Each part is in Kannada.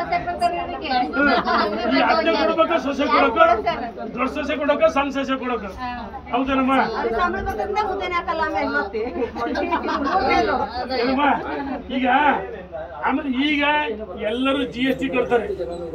ಈ ಅತ್ತೆ ಕೊಡ್ಬೇಕ ಸೊಸೆ ಕೊಡಕ ದೊಡ್ಡ ಸೊಸೆ ಕೊಡಕ ಸಣ್ಣ ಸೊಸೆ ಕೊಡಕ ಹೌದೇನಮ್ಮ ಸಂಬಳ ಬರ್ತಂದ್ರೆ ಮುದ್ದೆನೆ ಹಾಕಲ್ಲ ಆಮೇಲೆ ಮತ್ತೆ ಏನಮ್ಮ ಈಗ ಆಮೇಲೆ ಈಗ ಎಲ್ಲರೂ ಜಿ ಎಸ್ ಟಿ ಕೊಡ್ತಾರೆ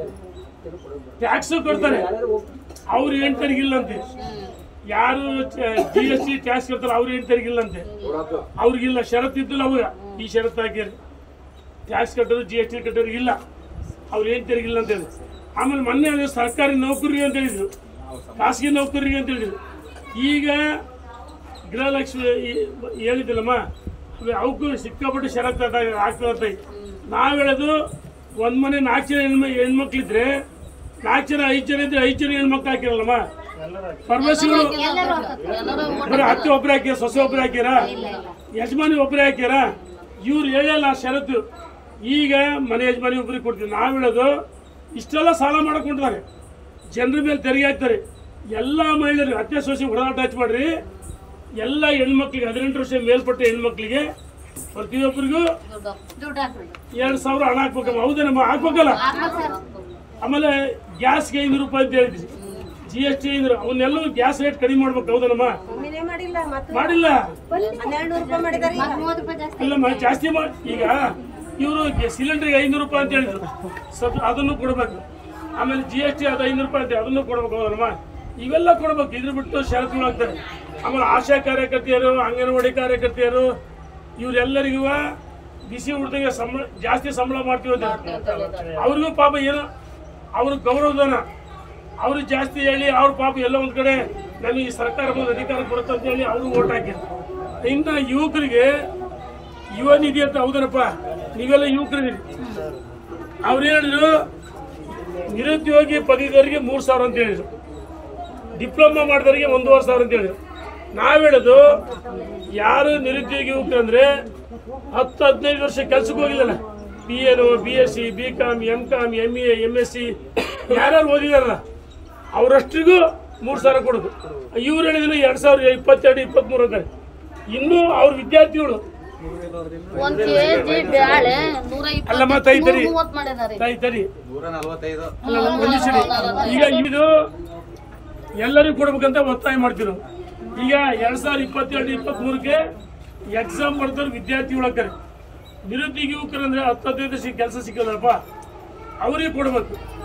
ಟ್ಯಾಕ್ಸ್ ಕೊಡ್ತಾರೆ ಅವ್ರು ಏನ್ ತೆರಿಗಿಲ್ಲಂತೆ ಯಾರು ಜಿ ಎಸ್ ಟಿ ಟ್ಯಾಕ್ಸ್ ಕೊಡ್ತಾರೆ ಅವ್ರು ಏನ್ ತೆರಿಗಿಲ್ಲಂತೆ ಅವ್ರಿಗಿಲ್ಲ ಷರತ್ತು ಇದ್ದಿಲ್ಲ ಅವಾಗ ಈ ಷರತ್ತು ಹಾಕಿರಿ ಟ್ಯಾಕ್ಸ್ ಕಟ್ಟೋದು ಜಿ ಎಸ್ ಟಿ ಕಟ್ಟೋರು ಇಲ್ಲ ಅವ್ರು ಏನ್ ತೆರಿಗಿಲ್ಲ ಅಂತ ಹೇಳಿ ಆಮೇಲೆ ಮೊನ್ನೆ ಅದು ಸರ್ಕಾರಿ ನೌಕರಿಗೆ ಅಂತ ಹೇಳಿದ್ರು ಖಾಸಗಿ ನೌಕರಿಗೆ ಅಂತ ಹೇಳಿದ್ರು ಈಗ ಗೃಹಲಕ್ಷ್ಮಿ ಈ- ಹೇಳಿದ್ದಿಲ್ಲಮ್ಮ ಅದು ಅವಕ್ಕೂ ಸಿಕ್ಕಾಪಟ್ಟೆ ಷರತ್ತು ಆಗ್ತದೆ ನಾವು ಹೇಳೋದು ಒಂದ್ ಮನೆ ನಾಲ್ಕು ಜನ ಹೆಣ್ಮ ಹೆಣ್ಮಕ್ಳಿದ್ರೆ ನಾಲ್ಕು ಜನ ಐದು ಜನ ಇದ್ರೆ ಐದು ಜನ ಹೆಣ್ಮಕ್ಳು ಹಾಕಿರಲ್ಲಮ್ಮ ಪರಮೇಶ್ವರು ಬರೀ ಅತ್ತೆ ಒಬ್ರು ಹಾಕ್ಯಾರ ಸೊಸೆ ಒಬ್ರು ಹಾಕ್ಯಾರ ಯಜಮಾನಿ ಒಬ್ರು ಹಾಕ್ಯಾರ ಇವ್ರು ಹೇಳಲ್ಲ ಆ ಷರತ್ತು ಈಗ ಮನೆ ಯಜಮಾನಿ ಒಬ್ರಿಗೆ ಕೊಡ್ತೀವಿ ನಾವು ಹೇಳೋದು ಇಷ್ಟೆಲ್ಲ ಸಾಲ ಮಾಡಕ್ ಹೊಂಟಿದ್ದಾರೆ ಜನರ ಮೇಲೆ ತೆರಿಗೆ ಹಾಕ್ತಾರೆ ಎಲ್ಲ ಮಹಿಳೆಯರು ಅತ್ತೆ ಸೊಸೆ ಹೊಡೆದಾಟ ಹಚ್ ಮಾಡ್ರಿ ಎಲ್ಲ ಹೆಣ್ಮಕ್ಳಿಗೆ ಹದಿನೆಂಟು ವರ್ಷ ಮೇಲ್ಪಟ್ಟ ಹೆಣ್ಮಕ್ಳಿಗೆ ಪ್ರತಿಯೊಬ್ಬರಿಗೂ ದುಡ್ಡು ಹಾಕ್ರಿ ಎರಡು ಸಾವಿರ ಹಣ ಹಾಕ್ಬೇಕಮ್ಮ ಹೌದೇನಮ್ಮ ಹಾಕ್ಬೇಕಲ್ಲ ಆಮೇಲೆ ಗ್ಯಾಸ್ಗೆ ಐನೂರು ರೂಪಾಯಿ ಅಂತ ಹೇಳಿದ್ವಿ ಜಿ ಎಸ್ ಟಿ ಐನೂರು ಅವನ್ನೆಲ್ಲೂ ಗ್ಯಾಸ್ ರೇಟ್ ಕಡಿಮೆ ಮಾಡ್ಬೇಕು ಹೌದೇನಮ್ಮ ಒಮ್ಮೆನೇ ಮಾಡಿಲ್ಲ ಮತ್ತೆ ಮಾಡಿಲ್ಲ ಹನ್ನೆರಡು ನೂರು ರೂಪಾಯಿ ಮಾಡಿದಾರೆ ಈಗ. ಮೂವತ್ತು ರೂಪಾಯಿ ಜಾಸ್ತಿ ಇಲ್ಲಮ್ಮ ಜಾಸ್ತಿ ಮಾಡಿ ಈಗ ಇವರು ಸಿಲಿಂಡರ್ಗೆ ಐನೂರು ರೂಪಾಯಿ ಅಂತ ಹೇಳಿದ್ರು ಸ್ವಲ್ಪ ಅದನ್ನು ಕೊಡ್ಬೇಕು ಆಮೇಲೆ ಜಿ ಎಸ್ ಟಿ ಅದು ಐನೂರು ರೂಪಾಯಿ ಅಂತ ಅದನ್ನು ಕೊಡ್ಬೇಕು ಹೌದಲ್ಲಮ್ಮ ಇವೆಲ್ಲ ಕೊಡ್ಬೇಕು ಇದ್ರ ಬಿಟ್ಟು ಷರತ್ತುಗಳು ಆಗ್ತಾರೆ ಆಮೇಲೆ ಆಶಾ ಕಾರ್ಯಕರ್ತೆಯರು ಅಂಗನವಾಡಿ ಕಾರ್ಯಕರ್ತೆಯರು ಇವರೆಲ್ಲರಿಗೂ ಬಿಸಿ ಊಟಕ್ಕೆ ಸಂಬಳ ಜಾಸ್ತಿ ಸಂಬಳ ಮಾಡ್ತೀವಿ ಅಂತ ಅವ್ರಿಗೂ ಪಾಪ ಏನೋ ಅವ್ರ ಗೌರವಧನ ಅವ್ರು ಜಾಸ್ತಿ ಹೇಳಿ ಅವ್ರ ಪಾಪ ಎಲ್ಲ ಒಂದ್ ಕಡೆ ನಮಗೆ ಈ ಸರ್ಕಾರ ಬಂದು ಅಧಿಕಾರ ಕೊಡುತ್ತೆ ಅಂತ ಹೇಳಿ ಅವರು ಓಟ್ ಹಾಕಿದ್ರು ಇನ್ನು ಯುವಕರಿಗೆ ಯುವ ನಿಧಿ ಅಂತ ಹೌದನಪ್ಪ ನೀವೆಲ್ಲ ಯುವಕರಿದ್ದೀರಿ ಅವ್ರು ಹೇಳಿದ್ರು ನಿರುದ್ಯೋಗಿ ಪದವೀಧರಿಗೆ ಮೂರು ಸಾವಿರ ಅಂತ ಹೇಳಿದ್ರು ಡಿಪ್ಲೊಮಾ ಮಾಡಿದವರಿಗೆ ಒಂದೂವರೆ ಸಾವಿರ ಅಂತ ಹೇಳಿದ್ರು ನಾವ್ ಹೇಳೋದು ಯಾರು ನಿರುದ್ಯೋಗಿ ಯುವಕರು ಅಂದ್ರೆ ಹತ್ತು ಹದಿನೈದು ವರ್ಷ ಕೆಲ್ಸಕ್ಕೆ ಹೋಗಿಲ್ಲಲ್ಲ B N B S C B com M com M A M S C ಯಾರ್ಯಾರು ಓದಿದಾರಲ್ಲ ಅವರಷ್ಟಿಗೂ ಮೂರು ಸಾವಿರ ಕೊಡೋದು ಇವ್ರು ಹೇಳಿದ್ರು ಎರಡು ಸಾವಿರದ ಇಪ್ಪತ್ತೆರಡು ಇಪ್ಪತ್ತ್ಮೂರು ಅಂತಾರೆ ಇನ್ನೂ ಅವ್ರ ವಿದ್ಯಾರ್ಥಿಗಳು ಒಂದ್ ಕೆಜಿ ಬ್ಯಾಳೆ ನೂರ ಅಲ್ಲಮ್ಮ ತಾಯಿ ತಡಿ ಇಪ್ಪತ್ತು ಮೂವತ್ತು ಮಾಡಿದಾರೆ ತಾಯಿ ತಡಿ ನೂರ ನಲವತ್ತೈದು ಅಲ್ಲ, ನಮ್ಗೆ ಒಂದು ನಿಮಿಷ ಇರಿ. ಈಗ ಇದು ಎಲ್ಲರಿಗೂ ಕೊಡ್ಬೇಕಂತ ಒತ್ತಾಯ ಮಾಡ್ತೀವಿ ನಾವು ಈಗ ಎರಡ್ ಸಾವಿರದ ಇಪ್ಪತ್ತೆರಡು ಇಪ್ಪತ್ತ್ ಮೂರಕ್ಕೆ ಎಕ್ಸಾಮ್ ಬರ್ದವ್ರು ವಿದ್ಯಾರ್ಥಿಗಳು ಹಾಕ್ತಾರೆ ನಿರುದ್ಯೋಗಿ ಯುವಕರು ಅಂದ್ರೆ ಹತ್ತು ಹದಿನೈದು ಕೆಲಸ ಸಿಕ್ಕದಪ್ಪ ಅವ್ರಿಗೆ ಕೊಡ್ಬೇಕು